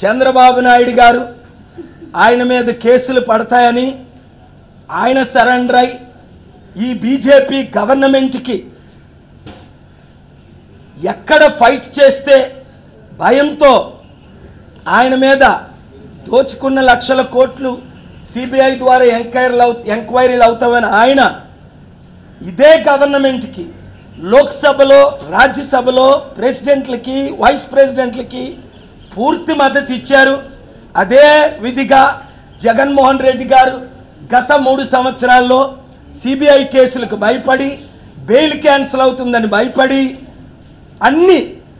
చంద్రబాబు నాయుడు గారు ఆయన మీద కేసులు పడతాయని ఆయన సరెండర్ అయి ఈ బీజేపీ గవర్నమెంట్కి ఎక్కడ ఫైట్ చేస్తే భయంతో ఆయన మీద దోచుకున్న లక్షల కోట్లు సిబిఐ ద్వారా ఎంక్వైరీలు అవు ఎంక్వైరీలు అవుతామని ఆయన ఇదే గవర్నమెంట్కి లోక్సభలో రాజ్యసభలో ప్రెసిడెంట్లకి వైస్ ప్రెసిడెంట్లకి పూర్తి మద్దతు ఇచ్చారు అదే విధిగా జగన్మోహన్ రెడ్డి గారు గత మూడు సంవత్సరాల్లో సిబిఐ కేసులకు భయపడి బెయిల్ క్యాన్సిల్ అవుతుందని భయపడి అన్ని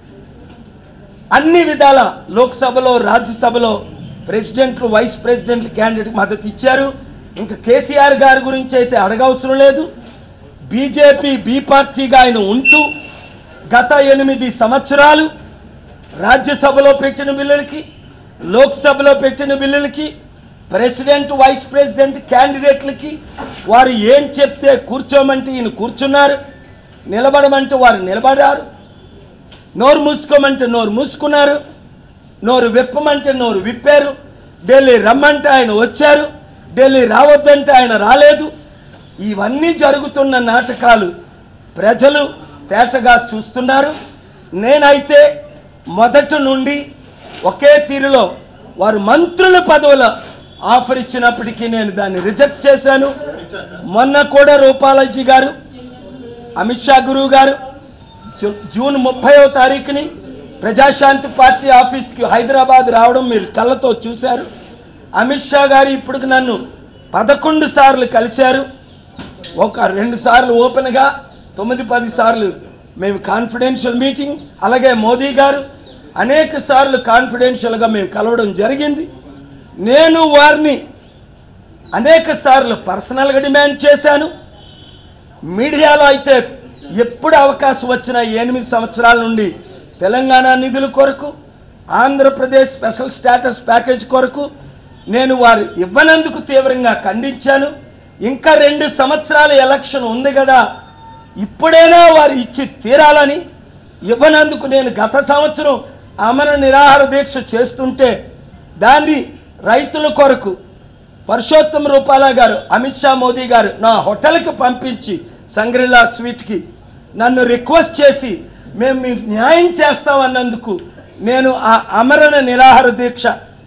అన్ని విధాల లోక్సభలో రాజ్యసభలో ప్రెసిడెంట్లు వైస్ ప్రెసిడెంట్లు క్యాండిడేట్ మద్దతు ఇచ్చారు ఇంకా కేసీఆర్ గారి గురించి అయితే అడగవసరం లేదు బీజేపీ బీ పార్టీగా ఆయన ఉంటూ గత ఎనిమిది సంవత్సరాలు రాజ్యసభలో పెట్టిన బిల్లులకి లోక్సభలో పెట్టిన బిల్లులకి ప్రెసిడెంట్ వైస్ ప్రెసిడెంట్ క్యాండిడేట్లకి వారు ఏం చెప్తే కూర్చోమంటే ఈయన కూర్చున్నారు నిలబడమంటే వారు నిలబడారు నోరు మూసుకోమంటే నోరు మూసుకున్నారు నోరు విప్పమంటే నోరు విప్పారు ఢిల్లీ రమ్మంటే ఆయన వచ్చారు ఢిల్లీ రావద్దంటే ఆయన రాలేదు ఇవన్నీ జరుగుతున్న నాటకాలు ప్రజలు తేటగా చూస్తున్నారు నేనైతే మొదటి నుండి ఒకే తీరులో వారు మంత్రుల పదవుల ఆఫర్ ఇచ్చినప్పటికీ నేను దాన్ని రిజెక్ట్ చేశాను మొన్న కూడా రూపాలజీ గారు అమిత్ షా గురువు గారు జూ- జూన్ ముప్పైవ తారీఖుని ప్రజాశాంతి పార్టీ ఆఫీస్కి హైదరాబాద్ రావడం మీరు కళ్ళతో చూశారు అమిత్ షా గారు ఇప్పుడు నన్ను పదకొండు సార్లు కలిశారు ఒక రెండు సార్లు ఓపెన్గా తొమ్మిది పది సార్లు మేము కాన్ఫిడెన్షియల్ మీటింగ్ అలాగే మోదీ గారు అనేక సార్లు కాన్ఫిడెన్షియల్గా మేము కలవడం జరిగింది నేను వారిని అనేక సార్లు పర్సనల్గా డిమాండ్ చేశాను మీడియాలో అయితే ఎప్పుడు అవకాశం వచ్చినా ఎనిమిది సంవత్సరాల నుండి తెలంగాణ నిధుల కొరకు ఆంధ్రప్రదేశ్ స్పెషల్ స్టేటస్ ప్యాకేజ్ కొరకు నేను వారు ఇవ్వనందుకు తీవ్రంగా ఖండించాను ఇంకా రెండు సంవత్సరాల ఎలక్షన్ ఉంది కదా ఇప్పుడైనా వారు ఇచ్చి తీరాలని ఇవ్వనందుకు నేను గత సంవత్సరం అమర నిరాహార దీక్ష చేస్తుంటే దాన్ని రైతుల కొరకు పరుషోత్తమ రూపాల గారు అమిత్ షా మోదీ గారు నా హోటల్కి పంపించి సంగ్రిలా స్వీట్కి నన్ను రిక్వెస్ట్ చేసి మేము మీకు న్యాయం చేస్తామన్నందుకు నేను ఆ అమరణ నిరాహార దీక్ష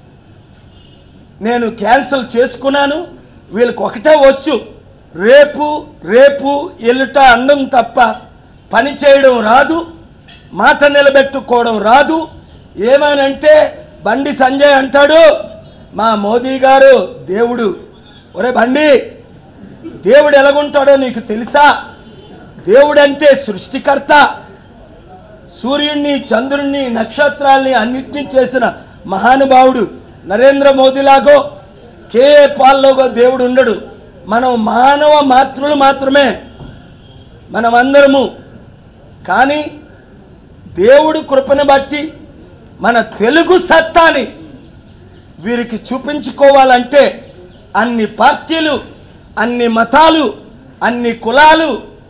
నేను క్యాన్సిల్ చేసుకున్నాను వీళ్ళకి ఒకటే వచ్చు రేపు రేపు ఎల్లుట అండం తప్ప పని చేయడం రాదు మాట నిలబెట్టుకోవడం రాదు ఏమనంటే బండి సంజయ్ అంటాడు మా మోదీ గారు దేవుడు ఒరే బండి దేవుడు ఎలాగుంటాడో నీకు తెలుసా దేవుడంటే సృష్టికర్త సూర్యుడిని చంద్రుణ్ణి నక్షత్రాల్ని అన్నిటినీ చేసిన మహానుభావుడు నరేంద్ర మోదీలాగో కేఏ పాల్లోగో దేవుడు ఉండడు మనం మానవ మాతృలు మాత్రమే మనమందరము కానీ దేవుడు కృపను బట్టి మన తెలుగు సత్తాని వీరికి చూపించుకోవాలంటే అన్ని పార్టీలు అన్ని మతాలు అన్ని కులాలు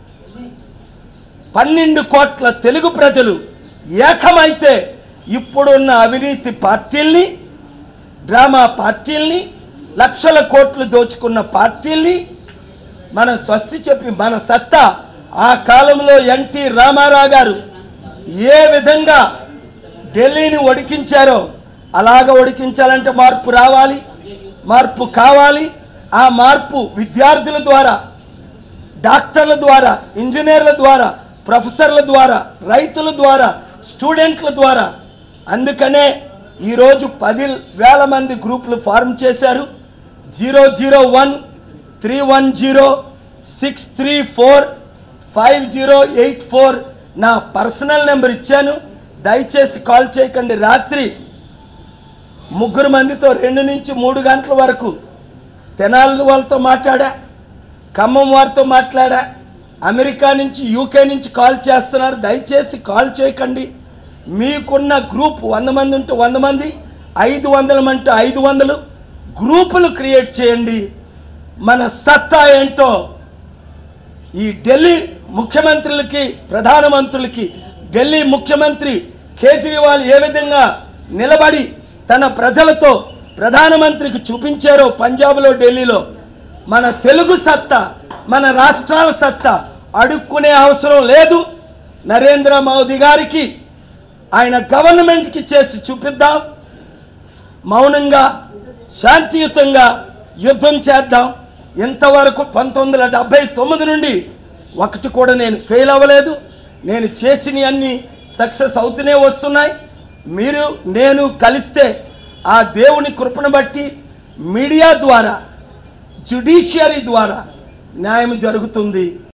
పన్నెండు కోట్ల తెలుగు ప్రజలు ఏకమైతే ఇప్పుడున్న అవినీతి పార్టీల్ని డ్రామా పార్టీల్ని లక్షల కోట్లు దోచుకున్న పార్టీల్ని మనం స్వస్తి చెప్పి మన సత్తా ఆ కాలంలో ఎన్టీ రామారావు గారు ఏ విధంగా ఢిల్లీని ఒడికించారో అలాగ ఒడికించాలంటే మార్పు రావాలి మార్పు కావాలి ఆ మార్పు విద్యార్థుల ద్వారా డాక్టర్ల ద్వారా ఇంజనీర్ల ద్వారా ప్రొఫెసర్ల ద్వారా రైతుల ద్వారా స్టూడెంట్ల ద్వారా అందుకనే ఈరోజు పది వేల మంది గ్రూపులు ఫార్మ్ చేశారు zero zero one three one zero six three four five zero eight four నా పర్సనల్ నెంబర్ ఇచ్చాను దయచేసి కాల్ చేయకండి రాత్రి ముగ్గురు మందితో రెండు నుంచి మూడు గంటల వరకు తెనాలి వాళ్ళతో మాట్లాడా ఖమ్మం వారితో మాట్లాడా అమెరికా నుంచి యూకే నుంచి కాల్ చేస్తున్నారు దయచేసి కాల్ చేయకండి మీకున్న గ్రూప్ వంద మంది ఉంటే వంద మంది ఐదు వందల అంటే ఐదు వందలు గ్రూపులు క్రియేట్ చేయండి మన సత్తా ఏంటో ఈ ఢిల్లీ ముఖ్యమంత్రులకి ప్రధానమంత్రులకి ఢిల్లీ ముఖ్యమంత్రి కేజ్రీవాల్ ఏ విధంగా నిలబడి తన ప్రజలతో ప్రధానమంత్రికి చూపించారో పంజాబ్లో ఢిల్లీలో మన తెలుగు సత్తా మన రాష్ట్రాల సత్తా అడుక్కునే అవసరం లేదు నరేంద్ర మోదీ గారికి ఆయన గవర్నమెంట్కి చేసి చూపిద్దాం మౌనంగా శాంతియుతంగా యుద్ధం చేద్దాం ఇంతవరకు పంతొమ్మిది వందల డెబ్బై తొమ్మిది నుండి ఒకటి కూడా నేను ఫెయిల్ అవ్వలేదు నేను చేసిన అన్ని సక్సెస్ అవుతూనే వస్తున్నాయి మీరు నేను కలిస్తే ఆ దేవుని కృపను బట్టి మీడియా ద్వారా జ్యుడిషియరీ ద్వారా న్యాయం జరుగుతుంది